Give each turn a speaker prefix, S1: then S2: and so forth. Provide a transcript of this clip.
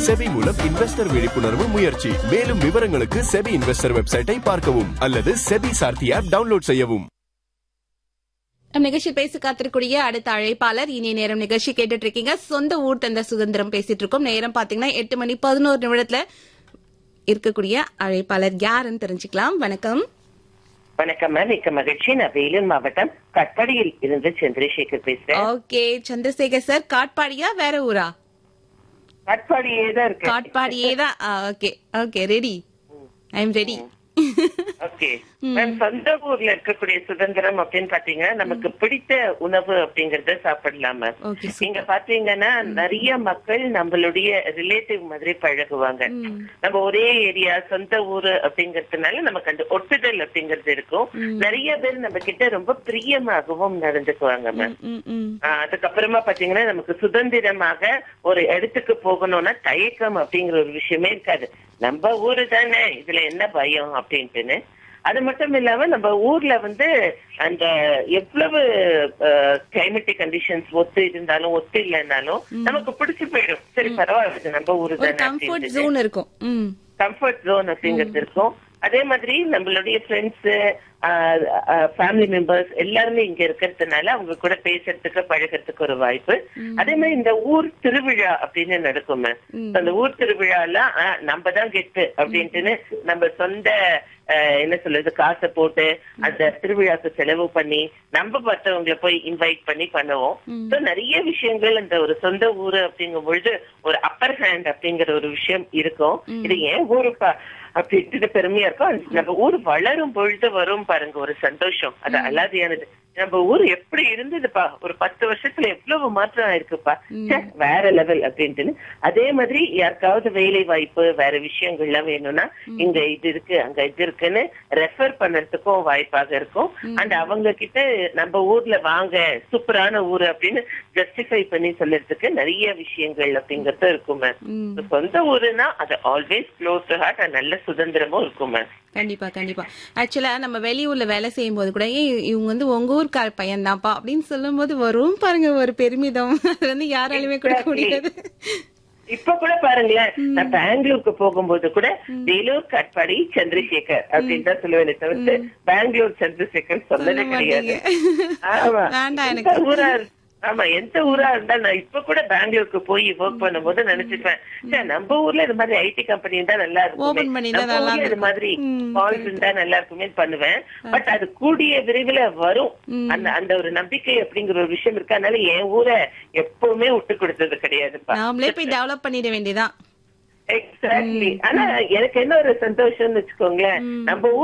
S1: SEBI மூலம் investor விழிப்புணர்வு முயற்சி மேலும் விவரங்களுக்கு செபி இன்வெஸ்டர் வெப்சைட்டை பார்க்கவும் அல்லது செபி சார்த்தி ஆப் டவுன்லோட் செய்யவும்
S2: நம் நிகழ்ச்சி பேச காத்திருக்கூடிய அடுத்த அழைப்பாளர் இனிய நேரம் நிகழ்ச்சி கேட்டுட்டு இருக்கீங்க சொந்த ஊர் தந்த சுதந்திரம் பேசிட்டு இருக்கோம் நேரம் பாத்தீங்கன்னா எட்டு மணி பதினோரு நிமிடத்துல இருக்கக்கூடிய அழைப்பாளர் யாருன்னு தெரிஞ்சுக்கலாம் வணக்கம்
S3: வணக்கம் மேம் மிக்க மகிழ்ச்சி நான் வேலூர் மாவட்டம் கட்படியில் இருந்து சந்திரசேகர் பேசுறேன்
S2: ஓகே சந்திரசேகர் சார் காட்பாடியா வேற ஊரா
S3: கட்பாடியே தான் இருக்கு
S2: காட்பாடியே தான் okay okay ready I am ready
S3: okay ma'am சொந்த ஊர்ல இருக்கக்கூடிய சுதந்திரம் அப்படின்னு பாத்தீங்கன்னா நமக்கு பிடித்த உணவு அப்படிங்கறத சாப்பிடலாம் மேம்
S2: ஓகே
S3: இங்க பாத்தீங்கன்னா நிறைய மக்கள் நம்மளுடைய ரிலேட்டிவ் மாதிரி பழகுவாங்க நம்ம ஒரே ஏரியா சொந்த ஊரு அப்படிங்கறதுனால நமக்கு அந்த ஒட்டுதல் அப்படிங்கறது இருக்கும் நிறைய பேர் நம்ம கிட்ட ரொம்ப பிரியமாகவும் நடந்துக்குவாங்க மேம்
S2: ம் ம்
S3: ஆஹ் அதுக்கப்புறமா பாத்தீங்கன்னா நமக்கு சுதந்திரமாக ஒரு இடத்துக்கு போகணும்னா தயக்கம் அப்படிங்கிற ஒரு விஷயமே இருக்காது நம்ம ஊரு தானே இதுல என்ன பயம் அப்படின்ட்டுன்னு அது மட்டும் இல்லாம நம்ம ஊர்ல வந்து அந்த எவ்வளவு கிளைமேட்டிக் கண்டிஷன்ஸ் ஒத்து இருந்தாலும் ஒத்து இல்லைன்னாலும் நமக்கு பிடிச்சு போயிடும் சரி பரவாயில்ல இது நம்ம ஊரு
S2: ஒரு
S3: தானே
S2: கம்ஃபர்ட்
S3: அப்படின்ட்டு.
S2: ஜோன் இருக்கும் ம்
S3: கம்ஃபர்ட் ஜோன் அப்படிங்கிறது இருக்கும் அதே மாதிரி நம்மளுடைய ஃப்ரெண்ட்ஸ் ஃபேமிலி மெம்பர்ஸ் எல்லாருமே இங்க இருக்கிறதுனால அவங்க கூட பேசுறதுக்கு பழகிறதுக்கு ஒரு வாய்ப்பு அதே மாதிரி இந்த ஊர் திருவிழா அப்படின்னு நடக்குமே அந்த ஊர் திருவிழால ஆஹ், நம்ம தான் கெட்டு அப்படின்ட்டுன்னு நம்ம சொந்த ஆஹ், என்ன சொல்றது காசை போட்டு அந்த திருவிழாக்கு செலவு பண்ணி நம்ம மற்றவங்களை போய் இன்வைட் பண்ணி பண்ணுவோம் So, நிறைய விஷயங்கள் அந்த ஒரு சொந்த ஊரு அப்படிங்கும் பொழுது ஒரு அப்பர் ஹேண்ட் அப்படிங்கிற ஒரு விஷயம் இருக்கும் இது ஏன் ஊருப்பா அப்படின்ட்டு பெருமையா இருக்கும் அது நம்ம ஊர் வளரும் பொழுது வரும் பாருங்க ஒரு சந்தோஷம் அது அலாதியானது நம்ம ஊர் எப்படி இருந்ததுப்பா ஒரு பத்து வருஷத்துல எவ்வளவு மாற்றம் ஆயிருக்குப்பா ச்சே, வேற லெவல் அப்படின்ட்டு அதே மாதிரி யாருக்காவது வேலை வாய்ப்பு வேற விஷயங்கள்லாம் வேணும்னா இங்க இது இருக்கு அங்க இது இருக்குன்னு ரெஃபர் பண்றதுக்கும் வாய்ப்பாக இருக்கும் அண்ட் அவங்க கிட்ட நம்ம ஊர்ல வாங்க சூப்பரான ஊரு அப்படின்னு ஜஸ்டிஃபை பண்ணி சொல்றதுக்கு நிறைய விஷயங்கள் அப்படிங்கறது இருக்கும் மேம்
S2: ம்
S3: சொந்த ஊருன்னா அது ஆல்வேஸ் க்ளோஸ் டு ஹார்ட் நல்ல சுதந்திரமும் இருக்கும் மேம்
S2: கண்டிப்பா கண்டிப்பா ஆக்சுவலா நம்ம வெளியூர்ல வேலை செய்யும் போது கூட ஏய் இவங்க வந்து உங்க ஊர்க்கார பையன் தான்ப்பா அப்படின்னு சொல்லும் போது வரும் பாருங்க ஒரு பெருமிதம் அது வந்து யாராலுமே கொடுக்க முடியாது
S3: இப்ப கூட பாருங்களேன் நான் பெங்களூருக்கு போகும்போது கூட வேலூர் கட்பாடி சந்திரசேகர் அப்படின்னு தான் சொல்லுவேன் தவிர்த்து பெங்களூர் சந்திரசேகர் சொல்லவே
S2: சொல்ல
S3: கிடையாது
S2: மாட்டீங்க.
S3: ஆமா
S2: வேண்டாம்
S3: எந்த
S2: எனக்கு.
S3: ஊரா இரு- ஆமா எந்த ஊரா இருந்தா நான் இப்ப கூட பெங்களூருக்கு போய் ஒர்க் பண்ணும்போது நினைச்சுப்பேன் ச்சே, நம்ம ஊர்ல இது மாதிரி ஐடி கம்பெனி இருந்தா நல்லா
S2: Open
S3: இருக்கும்
S2: பண்ணியிருந்தா
S3: நம்ம
S2: நல்லா
S3: ஊர்ல இது
S2: இருந்திருக்கும்.
S3: மாதிரி
S2: ம்,
S3: கால்ஸ் இருந்தா நல்லா இருக்குமே பண்ணுவேன் பட் அது கூடிய விரைவில் வரும் அந்த அந்த ஒரு நம்பிக்கை அப்படிங்கிற ஒரு விஷயம் இருக்கு அதனால என் ஊரை எப்பவுமே விட்டு கொடுத்தது கிடையாதுப்பா
S2: நாமளே போய் டெவலப் பண்ணிட வேண்டியதான்
S3: எக்ஸாக்ட்லி ஆனா எனக்கு என்ன ஒரு சந்தோஷம்னு வச்சுக்கோங்களேன் நம்ம ஊர்